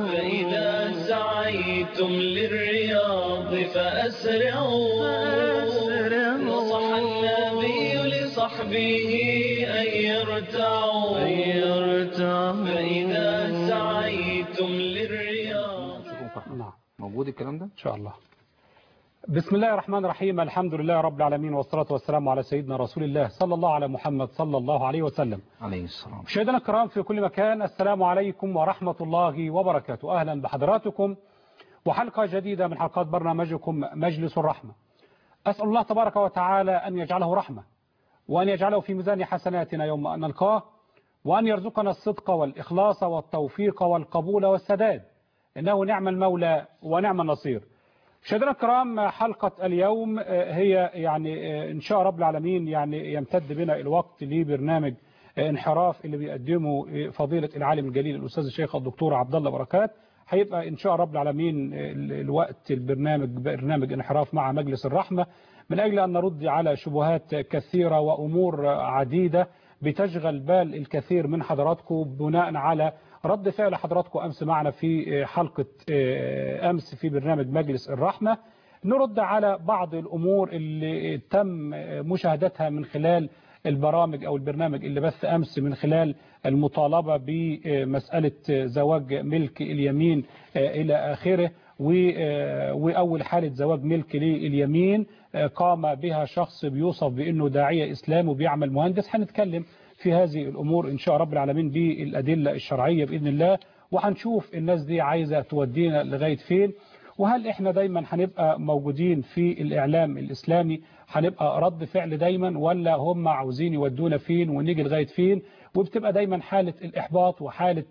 فإذا سعيتم للرياض فأسرعوا نصح النبي لصحبه أن يرتعوا فإذا سعيتم للرياض نعم موجود الكلام ده إن شاء الله بسم الله الرحمن الرحيم الحمد لله رب العالمين والصلاة والسلام على سيدنا رسول الله صلى الله على محمد صلى الله عليه وسلم عليه السلام مشاهدينا الكرام في كل مكان السلام عليكم ورحمة الله وبركاته أهلا بحضراتكم وحلقة جديدة من حلقات برنامجكم مجلس الرحمة أسأل الله تبارك وتعالى أن يجعله رحمة وأن يجعله في ميزان حسناتنا يوم أن نلقاه وأن يرزقنا الصدق والإخلاص والتوفيق والقبول والسداد إنه نعم المولى ونعم النصير مشاهدينا الكرام حلقة اليوم هي يعني إن شاء رب العالمين يعني يمتد بنا الوقت لبرنامج انحراف اللي بيقدمه فضيلة العالم الجليل الأستاذ الشيخ الدكتور عبد الله بركات هيبقى إن شاء رب العالمين الوقت البرنامج برنامج انحراف مع مجلس الرحمة من أجل أن نرد على شبهات كثيرة وأمور عديدة بتشغل بال الكثير من حضراتكم بناء على رد فعل حضراتكم أمس معنا في حلقة أمس في برنامج مجلس الرحمة نرد على بعض الأمور اللي تم مشاهدتها من خلال البرامج أو البرنامج اللي بث أمس من خلال المطالبة بمسألة زواج ملك اليمين إلى آخره وأول حالة زواج ملك لليمين قام بها شخص بيوصف بأنه داعية إسلام وبيعمل مهندس هنتكلم في هذه الأمور إن شاء رب العالمين بالأدلة الشرعية بإذن الله وهنشوف الناس دي عايزة تودينا لغاية فين وهل إحنا دايما هنبقى موجودين في الإعلام الإسلامي هنبقى رد فعل دايما ولا هم عاوزين يودونا فين ونيجي لغاية فين وبتبقى دايما حالة الإحباط وحالة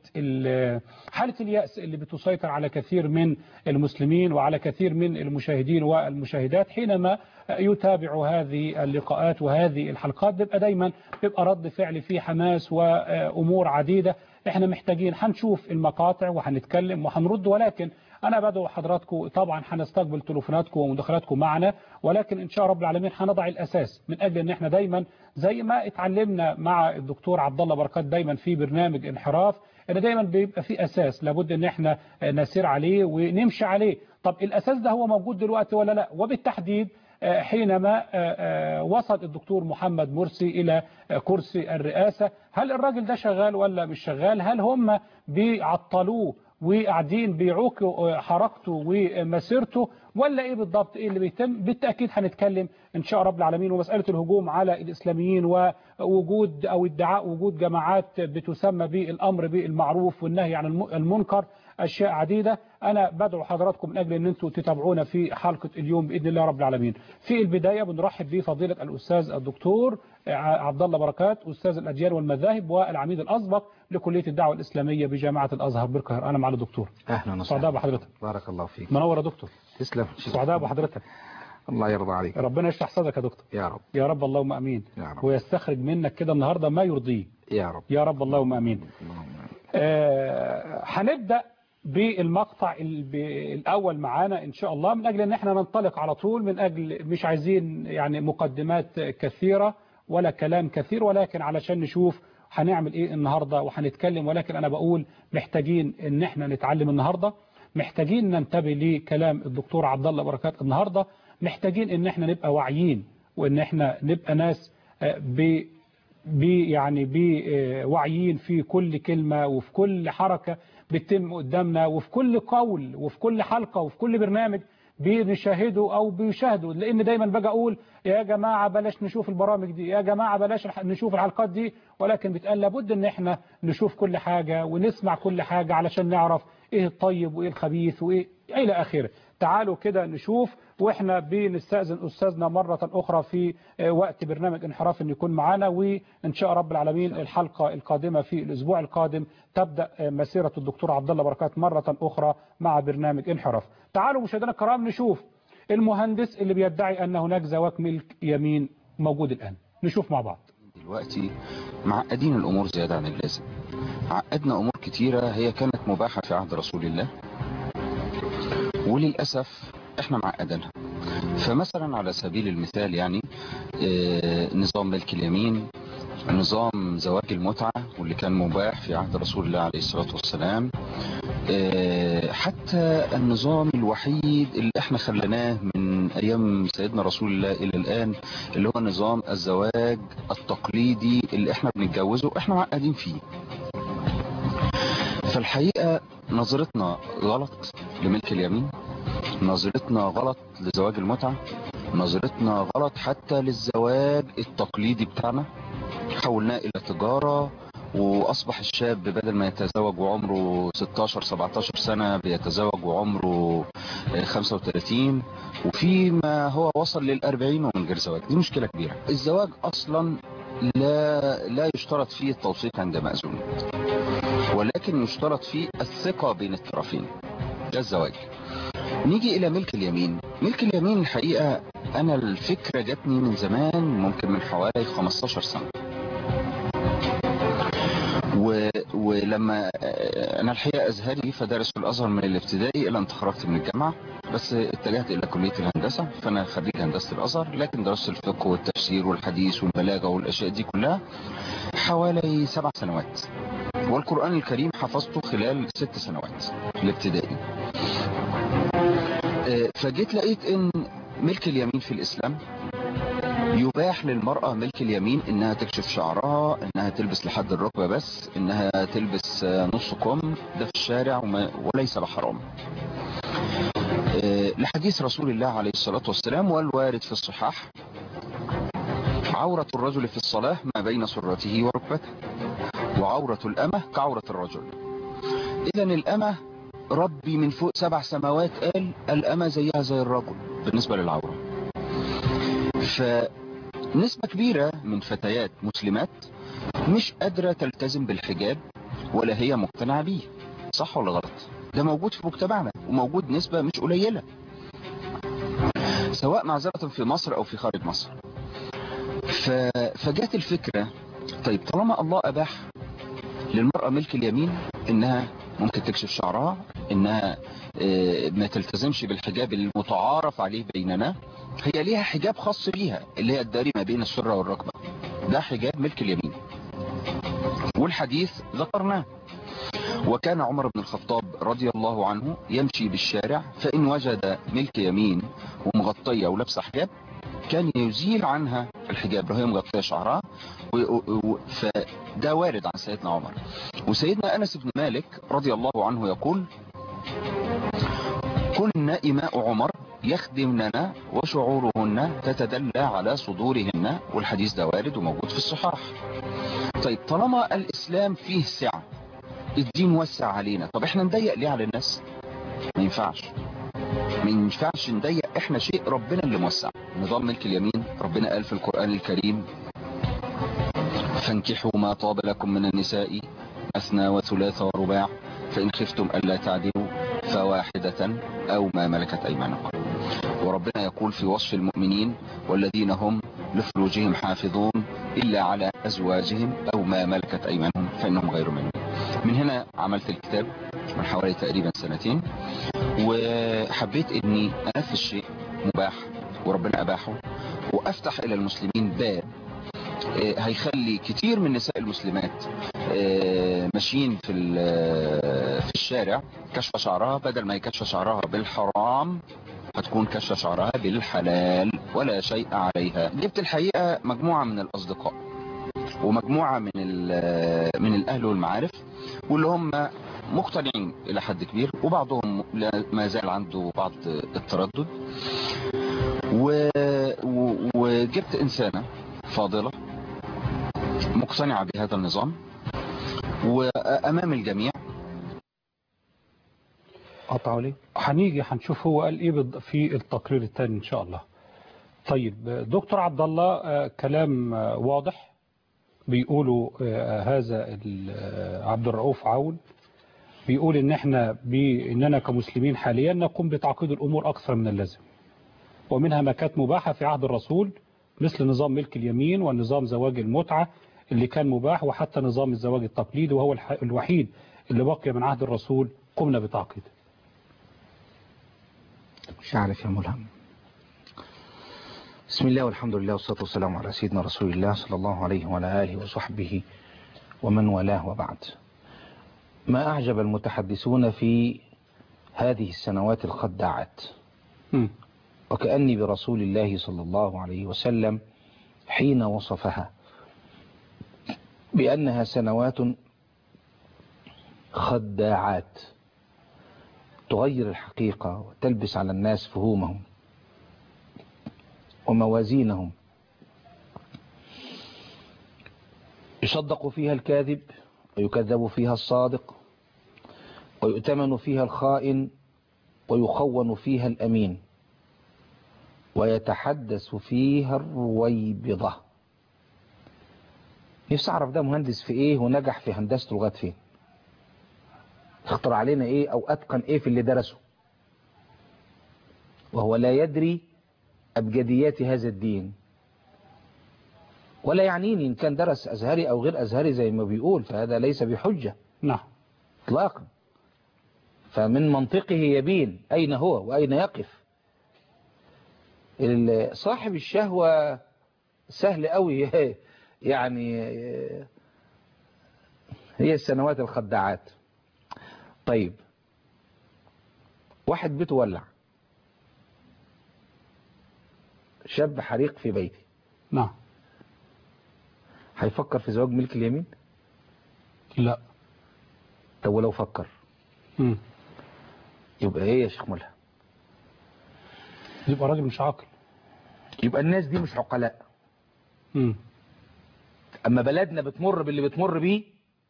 حالة اليأس اللي بتسيطر على كثير من المسلمين وعلى كثير من المشاهدين والمشاهدات حينما يتابعوا هذه اللقاءات وهذه الحلقات بيبقى دايما بيبقى رد فعل فيه حماس وأمور عديدة احنا محتاجين هنشوف المقاطع وهنتكلم وهنرد ولكن أنا بدعو حضراتكم طبعا هنستقبل تليفوناتكم ومداخلاتكم معنا ولكن إن شاء رب العالمين هنضع الأساس من أجل أن احنا دايما زي ما اتعلمنا مع الدكتور عبد الله بركات دايما في برنامج انحراف ان دايما بيبقى في أساس لابد أن احنا نسير عليه ونمشي عليه طب الأساس ده هو موجود دلوقتي ولا لا وبالتحديد حينما وصل الدكتور محمد مرسي إلى كرسي الرئاسة هل الراجل ده شغال ولا مش شغال هل هم بيعطلوه وقاعدين بيعوقوا حركته ومسيرته ولا ايه بالضبط ايه اللي بيتم بالتأكيد هنتكلم ان شاء رب العالمين ومسألة الهجوم على الاسلاميين ووجود او ادعاء وجود جماعات بتسمى بالامر بالمعروف والنهي عن المنكر اشياء عديدة انا بدعو حضراتكم من اجل ان انتم تتابعونا في حلقة اليوم باذن الله رب العالمين في البداية بنرحب بفضيلة الاستاذ الدكتور عبد الله بركات استاذ الاديان والمذاهب والعميد الاسبق لكلية الدعوة الاسلامية بجامعة الازهر بالقاهرة انا مع الدكتور اهلا وسهلا سعداء بحضرتك بارك الله فيك منور يا دكتور تسلم سعداء بحضرتك الله يرضى عليك ربنا يشرح صدرك يا دكتور يا رب يا رب اللهم امين يا رب ويستخرج منك كده النهارده ما يرضيه يا رب يا رب اللهم امين اللهم آمين. آه هنبدا بالمقطع الاول معانا ان شاء الله من اجل ان احنا ننطلق على طول من اجل مش عايزين يعني مقدمات كثيره ولا كلام كثير ولكن علشان نشوف هنعمل ايه النهارده وهنتكلم ولكن انا بقول محتاجين ان احنا نتعلم النهارده محتاجين ننتبه لكلام الدكتور عبد الله بركات النهارده محتاجين ان احنا نبقى واعيين وان احنا نبقى ناس ب بي يعني بوعيين في كل كلمة وفي كل حركة بتتم قدامنا وفي كل قول وفي كل حلقة وفي كل برنامج بنشاهده او بيشاهدوا لان دايما باجي اقول يا جماعة بلاش نشوف البرامج دي يا جماعة بلاش نشوف الحلقات دي ولكن بتقال لابد ان احنا نشوف كل حاجة ونسمع كل حاجة علشان نعرف ايه الطيب وايه الخبيث وايه الى اخره تعالوا كده نشوف واحنا بنستأذن أستاذنا مرة أخرى في وقت برنامج انحراف أن يكون معنا وإن شاء رب العالمين الحلقة القادمة في الأسبوع القادم تبدأ مسيرة الدكتور عبد الله بركات مرة أخرى مع برنامج انحراف تعالوا مشاهدينا الكرام نشوف المهندس اللي بيدعي أن هناك زواج ملك يمين موجود الآن نشوف مع بعض دلوقتي معقدين الأمور زيادة عن اللازم عقدنا أمور كتيرة هي كانت مباحة في عهد رسول الله وللأسف احنا معقدينها فمثلا على سبيل المثال يعني اه نظام ملك اليمين نظام زواج المتعة واللي كان مباح في عهد رسول الله عليه الصلاة والسلام اه حتى النظام الوحيد اللي احنا خليناه من ايام سيدنا رسول الله الى الان اللي هو نظام الزواج التقليدي اللي احنا بنتجوزه احنا معقدين فيه فالحقيقة نظرتنا غلط لملك اليمين نظرتنا غلط لزواج المتعة نظرتنا غلط حتى للزواج التقليدي بتاعنا حولناه الى تجارة واصبح الشاب بدل ما يتزوج وعمره 16 17 سنة بيتزوج وعمره 35 وفيما هو وصل للأربعين ومن غير زواج دي مشكلة كبيرة الزواج اصلا لا لا يشترط فيه التوثيق عند مأذون ولكن يشترط فيه الثقة بين الطرفين ده الزواج نيجي الى ملك اليمين ملك اليمين الحقيقة انا الفكرة جاتني من زمان ممكن من حوالي 15 سنة و... ولما انا الحقيقة ازهري فدرس في الازهر من الابتدائي الى ان تخرجت من الجامعة بس اتجهت الى كلية الهندسة فانا خريج هندسة الازهر لكن درست الفقه والتفسير والحديث والبلاغة والاشياء دي كلها حوالي سبع سنوات والقرآن الكريم حفظته خلال ست سنوات الابتدائي فجيت لقيت ان ملك اليمين في الاسلام يباح للمرأة ملك اليمين انها تكشف شعرها انها تلبس لحد الركبة بس انها تلبس نص كم ده في الشارع وما وليس بحرام لحديث رسول الله عليه الصلاة والسلام والوارد في الصحاح عورة الرجل في الصلاة ما بين سرته وركبته وعورة الأمة كعورة الرجل إذا الأمة ربي من فوق سبع سماوات قال الأمة زيها زي الرجل بالنسبة للعورة فنسبة كبيرة من فتيات مسلمات مش قادرة تلتزم بالحجاب ولا هي مقتنعة بيه صح ولا غلط ده موجود في مجتمعنا وموجود نسبة مش قليلة سواء معذرة في مصر أو في خارج مصر فجات الفكرة طيب طالما الله أباح للمرأة ملك اليمين انها ممكن تكشف شعرها انها ما تلتزمش بالحجاب المتعارف عليه بيننا هي ليها حجاب خاص بيها اللي هي الداري ما بين السرة والركبة ده حجاب ملك اليمين والحديث ذكرناه وكان عمر بن الخطاب رضي الله عنه يمشي بالشارع فإن وجد ملك يمين ومغطية ولابسه حجاب كان يزيل عنها الحجاب وهي مغطية شعرها فده وارد عن سيدنا عمر وسيدنا أنس بن مالك رضي الله عنه يقول كنا إماء عمر يخدمننا وشعورهن تتدلى على صدورهن والحديث ده وارد وموجود في الصحاح طيب طالما الإسلام فيه سعة الدين وسع علينا طب احنا نضيق ليه على الناس ما ينفعش ما ينفعش نضيق احنا شيء ربنا اللي موسع نظام ملك اليمين ربنا قال في القرآن الكريم فانكحوا ما طاب لكم من النساء أثنى وثلاث ورباع فإن خفتم ألا تعدلوا فواحدة أو ما ملكت أيمانكم وربنا يقول في وصف المؤمنين والذين هم لفروجهم حافظون إلا على أزواجهم أو ما ملكت أيمانهم فإنهم غير منهم من هنا عملت الكتاب من حوالي تقريبا سنتين وحبيت اني انفذ شيء مباح وربنا اباحه وافتح الى المسلمين باب هيخلي كتير من نساء المسلمات ماشيين في في الشارع كشف شعرها بدل ما يكشف شعرها بالحرام هتكون كشف شعرها بالحلال ولا شيء عليها جبت الحقيقة مجموعة من الأصدقاء ومجموعة من من الأهل والمعارف واللي هم مقتنعين إلى حد كبير وبعضهم ما زال عنده بعض التردد و... و... وجبت إنسانة فاضلة مقتنعة بهذا النظام وأمام الجميع قطعوا لي هنيجي هنشوف هو قال ايه في التقرير الثاني ان شاء الله طيب دكتور عبد الله كلام واضح بيقولوا هذا عبد الرؤوف عون بيقول ان احنا باننا كمسلمين حاليا نقوم بتعقيد الامور اكثر من اللازم ومنها ما كانت مباحة في عهد الرسول مثل نظام ملك اليمين ونظام زواج المتعة اللي كان مباح وحتى نظام الزواج التقليدي وهو الوحيد اللي بقي من عهد الرسول قمنا بتعقيده مش عارف يا ملهم بسم الله والحمد لله والصلاة والسلام على سيدنا رسول الله صلى الله عليه وعلى آله وصحبه ومن والاه وبعد ما أعجب المتحدثون في هذه السنوات الخداعات مم. وكأني برسول الله صلى الله عليه وسلم حين وصفها بأنها سنوات خداعات تغير الحقيقة وتلبس على الناس فهومهم وموازينهم يصدق فيها الكاذب ويكذب فيها الصادق ويؤتمن فيها الخائن ويخون فيها الأمين ويتحدث فيها الرويبضة نفسي أعرف ده مهندس في إيه ونجح في هندسته لغاية فين اخترع علينا إيه أو أتقن إيه في اللي درسه وهو لا يدري أبجديات هذا الدين ولا يعنيني إن كان درس أزهري أو غير أزهري زي ما بيقول فهذا ليس بحجة نعم اطلاقا فمن منطقه يبين أين هو وأين يقف ال- صاحب الشهوة سهل قوي يعني هي السنوات الخداعات طيب واحد بيته ولع شاب حريق في بيتي نعم هيفكر في زواج ملك اليمين لا طب ولو فكر مم. يبقى ايه يا شيخ ملهم يبقى راجل مش عاقل يبقى الناس دي مش عقلاء مم. اما بلدنا بتمر باللي بتمر بيه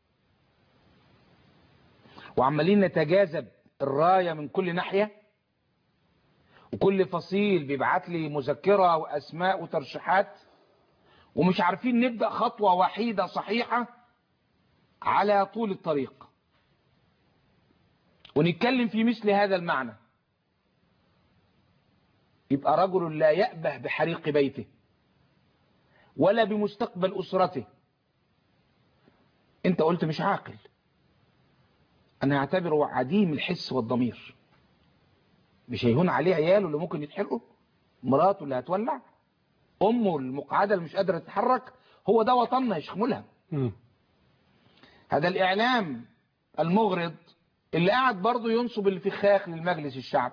وعمالين نتجاذب الراية من كل ناحية وكل فصيل بيبعت لي مذكرة واسماء وترشيحات ومش عارفين نبدأ خطوة وحيدة صحيحة على طول الطريق ونتكلم في مثل هذا المعنى يبقى رجل لا يأبه بحريق بيته ولا بمستقبل أسرته انت قلت مش عاقل انا هعتبره عديم الحس والضمير مش هيهون عليه عياله اللي ممكن يتحرقوا مراته اللي هتولع امه المقعده اللي مش قادره تتحرك هو ده وطننا يا شيخ ملهم مم. هذا الاعلام المغرض اللي قاعد برضه ينصب الفخاخ للمجلس الشعب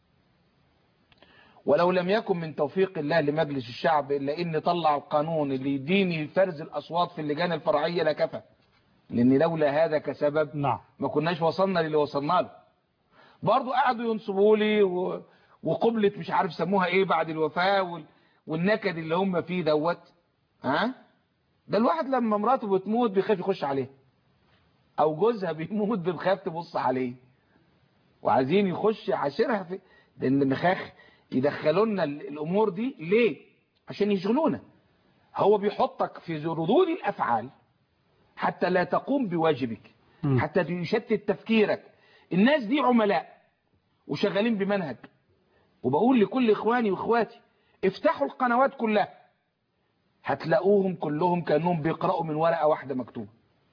ولو لم يكن من توفيق الله لمجلس الشعب الا ان طلع القانون اللي يديني فرز الاصوات في اللجان الفرعيه لكفى لان لولا هذا كسبب نعم ما كناش وصلنا للي وصلنا له برضه قعدوا ينصبوا لي و... وقبلة مش عارف سموها ايه بعد الوفاة وال... والنكد اللي هم فيه دوت ها ده الواحد لما مراته بتموت بيخاف يخش عليه او جوزها بيموت بيخاف تبص عليه وعايزين يخش يعاشرها في لان مخاخ يدخلوا لنا ال- الامور دي ليه عشان يشغلونا هو بيحطك في ردود الافعال حتى لا تقوم بواجبك مم. حتى يشتت تفكيرك الناس دي عملاء وشغالين بمنهج وبقول لكل اخواني واخواتي افتحوا القنوات كلها هتلاقوهم كلهم كانهم بيقرأوا من ورقة واحدة مكتوبة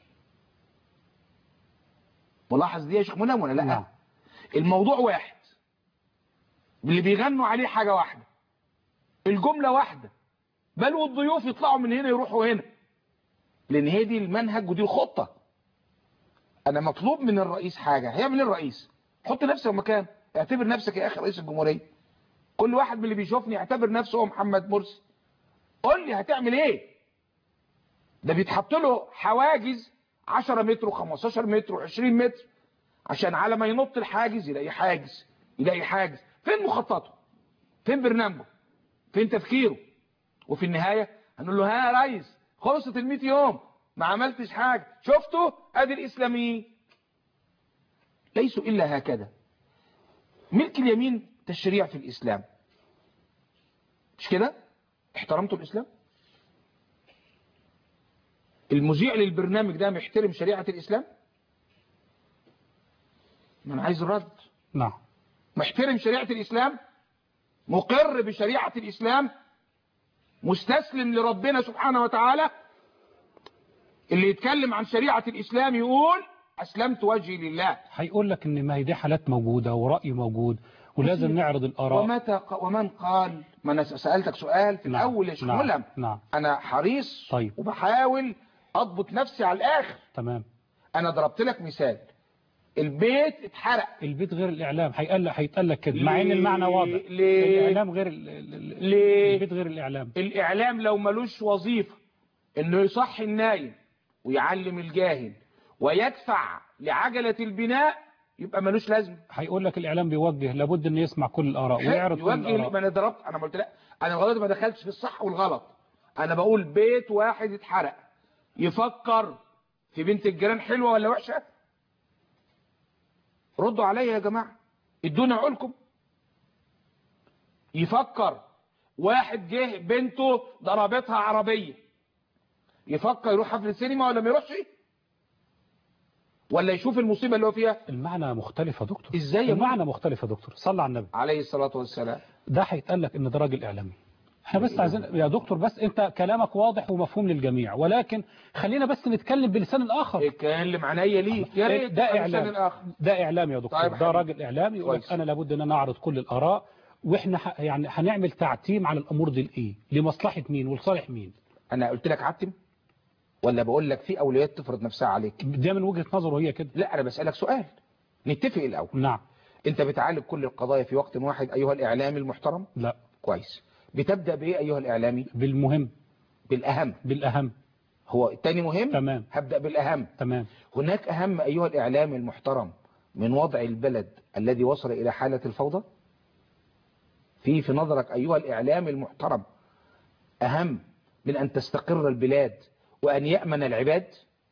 ملاحظ دي يا شيخ منام ولا لا نعم. الموضوع واحد اللي بيغنوا عليه حاجة واحدة الجملة واحدة بل والضيوف يطلعوا من هنا يروحوا هنا لان هي دي المنهج ودي الخطة انا مطلوب من الرئيس حاجة هيعمل ايه الرئيس حط نفسك مكان اعتبر نفسك يا اخي رئيس الجمهورية كل واحد من اللي بيشوفني يعتبر نفسه هو محمد مرسي قول لي هتعمل ايه ده بيتحط له حواجز 10 متر و15 متر و20 متر عشان على ما ينط الحاجز يلاقي حاجز يلاقي حاجز فين مخططه فين برنامجه فين تفكيره وفي النهاية هنقول له ها يا ريس خلصت ال يوم ما عملتش حاجة شفتوا ادي الاسلاميين ليسوا الا هكذا ملك اليمين تشريع في الاسلام مش كده احترمتوا الاسلام المذيع للبرنامج ده محترم شريعة الاسلام ما انا عايز الرد نعم محترم شريعة الإسلام مقر بشريعة الإسلام مستسلم لربنا سبحانه وتعالى اللي يتكلم عن شريعة الإسلام يقول أسلمت وجهي لله هيقول لك ان ما هي دي حالات موجودة ورأي موجود ولازم وفي- نعرض الآراء ومتى ق- ومن قال ما أنا سألتك سؤال في نعم، الأول يا شيخ نعم، ملهم نعم. أنا حريص طيب. وبحاول أضبط نفسي على الآخر تمام أنا ضربت لك مثال البيت اتحرق البيت غير الاعلام هيقال هيتقال لك كده مع ان ليه؟ المعنى واضح ليه؟ الاعلام غير ال- ال- ال- ليه؟ البيت غير الاعلام الاعلام لو ملوش وظيفة انه يصحي النايم ويعلم الجاهل ويدفع لعجلة البناء يبقى ملوش لازمه هيقول لك الاعلام بيوجه لابد ان يسمع كل الاراء ويعرض كل يوجه الاراء ما انا ضربت انا قلت لا انا غلط ما دخلتش في الصح والغلط انا بقول بيت واحد اتحرق يفكر في بنت الجيران حلوه ولا وحشه ردوا عليا يا جماعه ادوني عقولكم يفكر واحد جه بنته ضربتها عربيه يفكر يروح حفله سينما ولا ما يروحش ولا يشوف المصيبه اللي هو فيها المعنى مختلف يا دكتور ازاي يا المعنى مختلف يا دكتور صلى على النبي عليه الصلاه والسلام ده هيتقال لك ان ده راجل اعلامي احنا بس عايزين يا دكتور بس انت كلامك واضح ومفهوم للجميع ولكن خلينا بس نتكلم بلسان الاخر اتكلم عينيا ليك يا ريت ده تبقى اعلام لسان الآخر. ده اعلام يا دكتور طيب ده حبيبي. راجل اعلامي يقول لك كويس. انا لابد ان انا اعرض كل الاراء واحنا ح... يعني هنعمل تعتيم على الامور دي لايه لمصلحه مين ولصالح مين انا قلت لك عتم ولا بقول لك في اولويات تفرض نفسها عليك ده من وجهه نظره هي كده لا انا بسالك سؤال نتفق الاول نعم انت بتعالج كل القضايا في وقت واحد ايها الاعلامي المحترم لا كويس بتبدا بايه ايها الاعلامي بالمهم بالاهم بالاهم هو التاني مهم تمام. هبدا بالاهم تمام هناك اهم ايها الاعلامي المحترم من وضع البلد الذي وصل الى حاله الفوضى في في نظرك ايها الاعلامي المحترم اهم من ان تستقر البلاد وان يامن العباد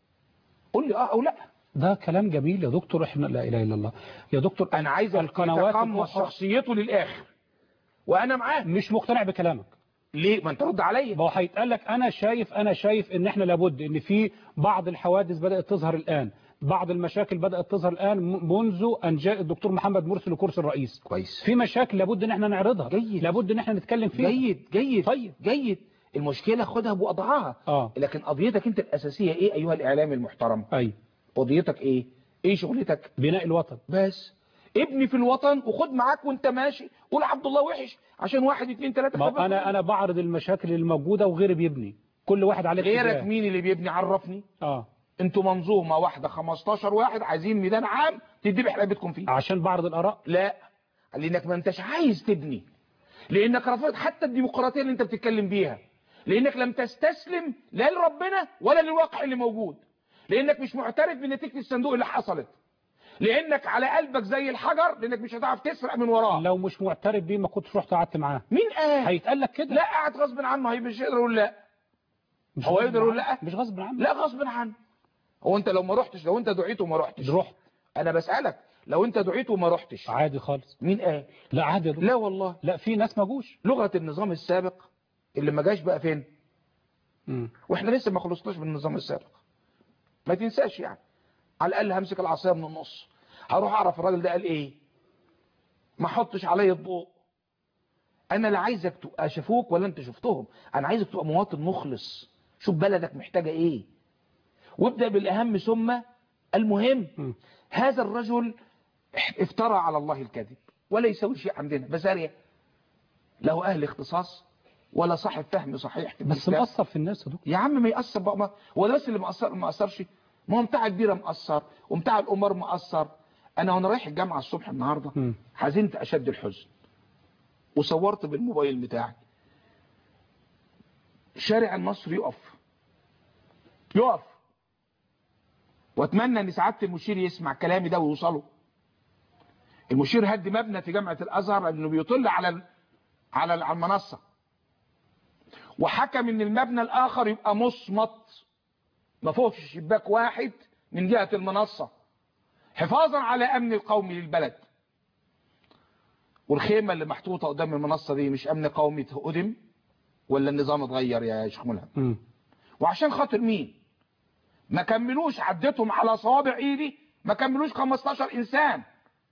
قل لي اه او لا ده كلام جميل يا دكتور احنا لا اله الا الله يا دكتور انا عايز القنوات يتقمص الأخرى شخصيته للاخر وانا معاه مش مقتنع بكلامك ليه ما انت رد عليا ما هو هيتقال لك انا شايف انا شايف ان احنا لابد ان في بعض الحوادث بدات تظهر الان بعض المشاكل بدات تظهر الان م- منذ ان جاء الدكتور محمد مرسي لكرسي الرئيس كويس في مشاكل لابد ان احنا نعرضها جيد. لابد ان احنا نتكلم فيها جيد جيد طيب. جيد المشكله خدها بوضعها اه لكن قضيتك انت الاساسيه ايه ايها الاعلامي المحترم اي قضيتك ايه ايه شغلتك بناء الوطن بس ابني في الوطن وخد معاك وانت ماشي قول عبد الله وحش عشان واحد اتنين تلاته ما هو خبر انا انا بعرض المشاكل الموجوده وغيري بيبني كل واحد عليه غيرك اتجاه. مين اللي بيبني عرفني اه انتوا منظومه واحده 15 واحد عايزين ميدان عام تدي حلقتكم فيه عشان بعرض الاراء لا لانك ما انتش عايز تبني لانك رفضت حتى الديمقراطيه اللي انت بتتكلم بيها لانك لم تستسلم لا لربنا ولا للواقع اللي موجود لانك مش معترف بنتيجه الصندوق اللي حصلت لانك على قلبك زي الحجر لانك مش هتعرف تسرق من وراه لو مش معترف بيه ما كنتش رحت قعدت معاه مين قال هيتقال لك كده لا قاعد غصب عنه هي مش يقدر يقول لا مش هو غصب يقدر يقول عنه. لا؟ مش غصب عنه لا غصب عنه هو انت لو ما رحتش لو انت دعيت وما رحتش رحت انا بسالك لو انت دعيت وما رحتش عادي خالص مين قال لا عادي يا دكتور. لا والله لا في ناس ما جوش لغه النظام السابق اللي ما جاش بقى فين مم. واحنا لسه ما خلصناش من النظام السابق ما تنساش يعني على الاقل همسك العصايه من النص هروح اعرف الراجل ده قال ايه ما احطش عليا الضوء انا لا عايزك تبقى شافوك ولا انت شفتهم انا عايزك تبقى مواطن مخلص شوف بلدك محتاجه ايه وابدا بالاهم ثم المهم مم. هذا الرجل افترى على الله الكذب ولا يسوي شيء عندنا بسارية له اهل اختصاص ولا صاحب فهم صحيح في بس الإسلام. مقصر في الناس يا دكتور يا عم ما يأثر بقى ما هو ده بس اللي مقصر ما أثرش ما هو بتاع البيرة مقصر وبتاع الأمر مقصر أنا وأنا رايح الجامعة الصبح النهاردة مم. حزنت أشد الحزن وصورت بالموبايل بتاعي شارع النصر يقف يقف واتمنى ان سعاده المشير يسمع كلامي ده ويوصله المشير هد مبنى في جامعه الازهر لانه بيطل على ال- على ال- على المنصه وحكم ان المبنى الاخر يبقى مصمت ما فيهوش شباك واحد من جهه المنصه حفاظا على امن القومي للبلد والخيمه اللي محطوطه قدام المنصه دي مش امن قومي هدم ولا النظام اتغير يا شيخ ملهم مم. وعشان خاطر مين ما كملوش عدتهم على صوابع ايدي ما كملوش 15 انسان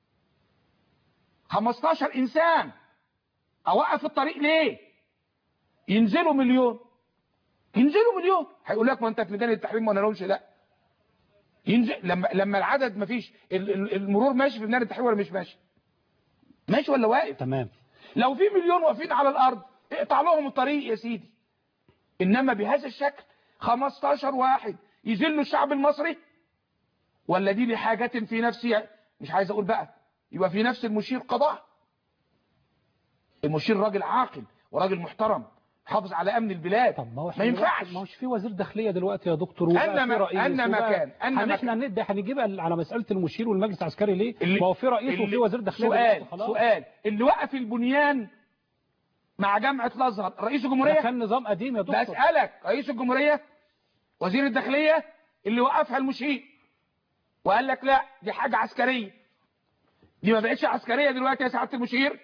15 انسان اوقف الطريق ليه ينزلوا مليون ينزلوا مليون هيقول لك ما انت في ميدان التحرير ما نلومش لا ينزل لما لما العدد ما فيش ال- ال- المرور ماشي في ميدان التحرير ولا مش ماشي ماشي ولا واقف تمام لو في مليون واقفين على الارض اقطع لهم الطريق يا سيدي انما بهذا الشكل 15 واحد يذلوا الشعب المصري ولا دي لحاجة في نفسي مش عايز اقول بقى يبقى في نفس المشير قضاء المشير راجل عاقل وراجل محترم حافظ على امن البلاد طب ما هو ما إحنا ينفعش دلوقتي- ما هوش في وزير داخليه دلوقتي يا دكتور وبقى أن في ما- رئيس أن ما وبقى- كان- أن هن ما احنا ندي هنجيب على مساله المشير والمجلس العسكري ليه اللي- ما هو في رئيس اللي- وفي وزير داخليه سؤال دلوقتي خلاص. سؤال اللي وقف البنيان مع جامعة الازهر رئيس ده الجمهورية كان نظام قديم يا دكتور بسألك رئيس الجمهورية وزير الداخلية اللي وقفها المشير وقال لك لا دي حاجة عسكرية دي ما بقتش عسكرية دلوقتي يا سعادة المشير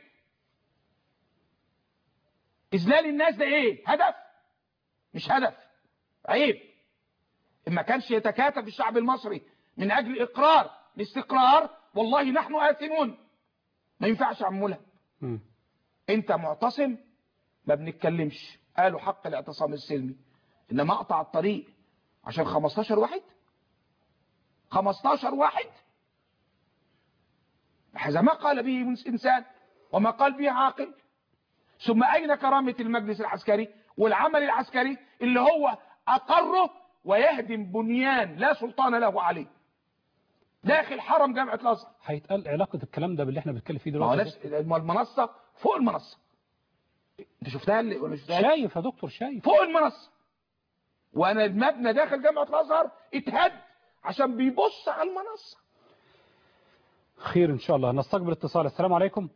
إذلال الناس ده إيه هدف مش هدف عيب إن ما كانش يتكاتف الشعب المصري من أجل إقرار الاستقرار والله نحن آثمون ما ينفعش عمولها مم. انت معتصم ما بنتكلمش قالوا حق الاعتصام السلمي انما اقطع الطريق عشان 15 واحد 15 واحد هذا ما قال به انسان وما قال به عاقل ثم اين كرامة المجلس العسكري والعمل العسكري اللي هو اقره ويهدم بنيان لا سلطان له عليه داخل حرم جامعة الازهر هيتقال علاقه الكلام ده باللي احنا بنتكلم فيه ما هو دلوقتي نفس المنصة فوق المنصة انت شفتها اللي ولا شفتها شايف يا دكتور شايف فوق المنصة وانا المبنى داخل جامعة الازهر اتهد عشان بيبص على المنصة خير ان شاء الله نستقبل اتصال السلام عليكم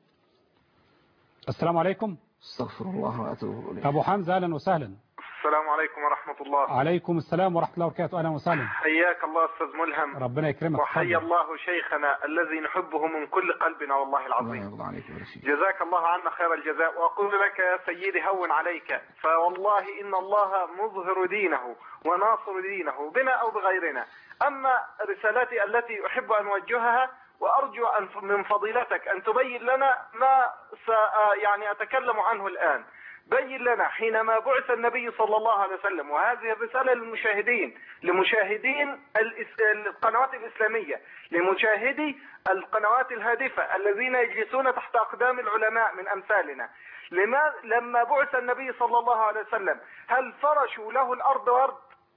السلام عليكم استغفر الله واتوب اليه ابو حمزه اهلا وسهلا السلام عليكم ورحمة الله عليكم السلام ورحمه الله وبركاته اهلا وسهلا حياك الله أستاذ ملهم ربنا يكرمك وحيا اتفضل. الله شيخنا الذي نحبه من كل قلبنا والله الله العظيم يرضى عليك ويبارك فيك جزاك الله عنا خير الجزاء وأقول لك يا سيدي هون عليك فوالله إن الله مظهر دينه وناصر دينه بنا أو بغيرنا أما رسالتي التي أحب أن أوجهها وأرجو أن من فضيلتك أن تبين لنا ما س يعني أتكلم عنه الآن بين لنا حينما بعث النبي صلى الله عليه وسلم وهذه الرسالة للمشاهدين لمشاهدين الإس- القنوات الإسلامية لمشاهدي القنوات الهادفة الذين يجلسون تحت أقدام العلماء من أمثالنا لما لما بعث النبي صلى الله عليه وسلم هل فرشوا له الأرض ورد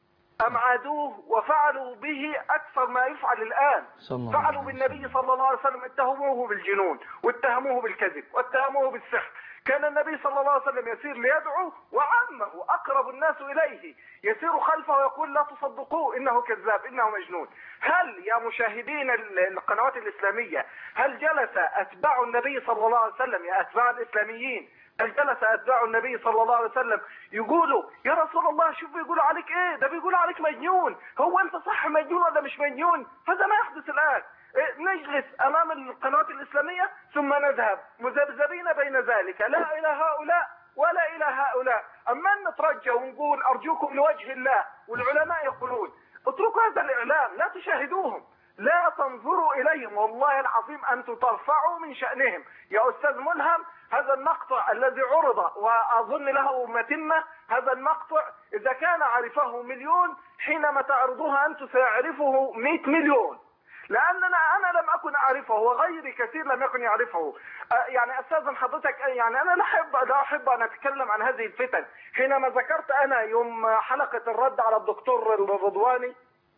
أم عادوه وفعلوا به أكثر ما يفعل الآن صلى الله فعلوا عليه بالنبي صلى الله عليه وسلم اتهموه بالجنون واتهموه بالكذب واتهموه بالسحر كان النبي صلى الله عليه وسلم يسير ليدعو وعمه أقرب الناس إليه يسير خلفه ويقول لا تصدقوه إنه كذاب إنه مجنون هل يا مشاهدين ال- القنوات الإسلامية هل جلس أتباع النبي صلى الله عليه وسلم يا أتباع الإسلاميين هل جلس أتباع النبي صلى الله عليه وسلم يقولوا يا رسول الله شوف بيقولوا عليك إيه ده بيقولوا عليك مجنون هو أنت صح مجنون ولا مش مجنون هذا ما يحدث الآن إيه، نجلس أمام القنوات الإسلامية ثم نذهب مذبذبين بين ذلك لا إلى هؤلاء ولا إلى هؤلاء أما أن نترجى ونقول أرجوكم لوجه الله والعلماء يقولون اتركوا هذا الإعلام لا تشاهدوهم لا تنظروا إليهم والله العظيم أنتم ترفعوا من شأنهم يا أستاذ ملهم هذا المقطع الذي عرض وأظن له متمة هذا المقطع إذا كان عرفه مليون حينما تعرضوها أنتم سيعرفه 100 مليون لاننا انا لم اكن اعرفه وغيري كثير لم يكن يعرفه آه، يعني استاذن حضرتك آه، يعني انا لا احب لا احب ان اتكلم عن هذه الفتن حينما ذكرت انا يوم حلقه الرد على الدكتور الرضواني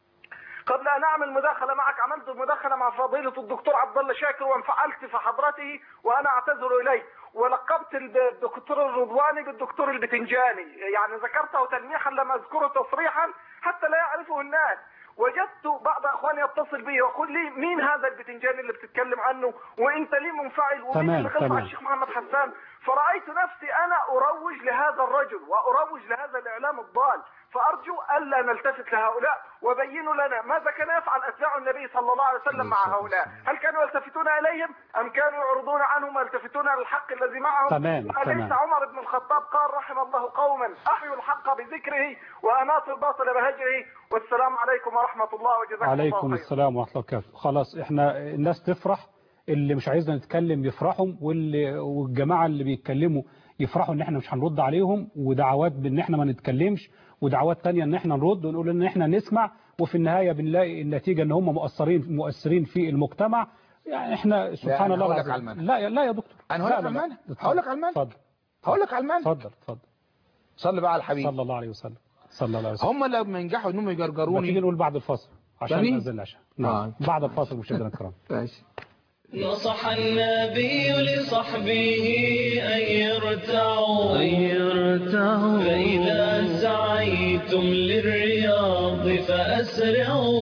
قبل ان اعمل مداخله معك عملت مداخله مع فضيله الدكتور عبد الله شاكر وانفعلت في حضرته وانا اعتذر اليه ولقبت الدكتور الرضواني بالدكتور البتنجاني يعني ذكرته تلميحا لم اذكره تصريحا حتى لا يعرفه الناس وجدت بعض اخواني يتصل بي ويقول لي مين هذا البتنجاني اللي بتتكلم عنه وانت ليه منفعل ومين تمام، اللي غلط تمام. على الشيخ محمد حسان فرايت نفسي انا اروج لهذا الرجل واروج لهذا الاعلام الضال فارجو الا نلتفت لهؤلاء وبينوا لنا ماذا كان يفعل اتباع النبي صلى الله عليه وسلم مع هؤلاء هل كانوا يلتفتون اليهم ام كانوا يعرضون عنهم ويلتفتون للحق الذي معهم تمام، اليس تمام. عمر بن الخطاب قال رحم الله قوما احيوا الحق بذكره واماتوا الباطل بهجره والسلام عليكم ورحمه الله وجزاكم عليكم الله خيرا السلام ورحمة الله وبركاته خلاص احنا الناس تفرح اللي مش عايزنا نتكلم يفرحوا واللي والجماعة اللي بيتكلموا يفرحوا ان احنا مش هنرد عليهم ودعوات بان احنا ما نتكلمش ودعوات تانية ان احنا نرد ونقول ان احنا نسمع وفي النهاية بنلاقي النتيجة ان هم مؤثرين مؤثرين في المجتمع يعني احنا سبحان أنا الله هقول لك العظيم. على المنهج. لا يا- لا يا دكتور أنا هقول لا لك لا على لا. المنهج. اتفضل. هقول لك على المنهج. اتفضل هقول لك على المنهج اتفضل اتفضل صلي بقى على الحبيب صلى الله عليه وسلم صلى الله عليه وسلم هم لما ينجحوا انهم ما تيجي يجرجروني نقول بعد الفصل عشان تاني؟ ننزل العشاء نعم آه. بعد الفاصل مشاهدينا الكرام ماشي نصح النبي لصحبه أن يرتعوا أن يرتعوا فإذا سعيتم للرياض فأسرعوا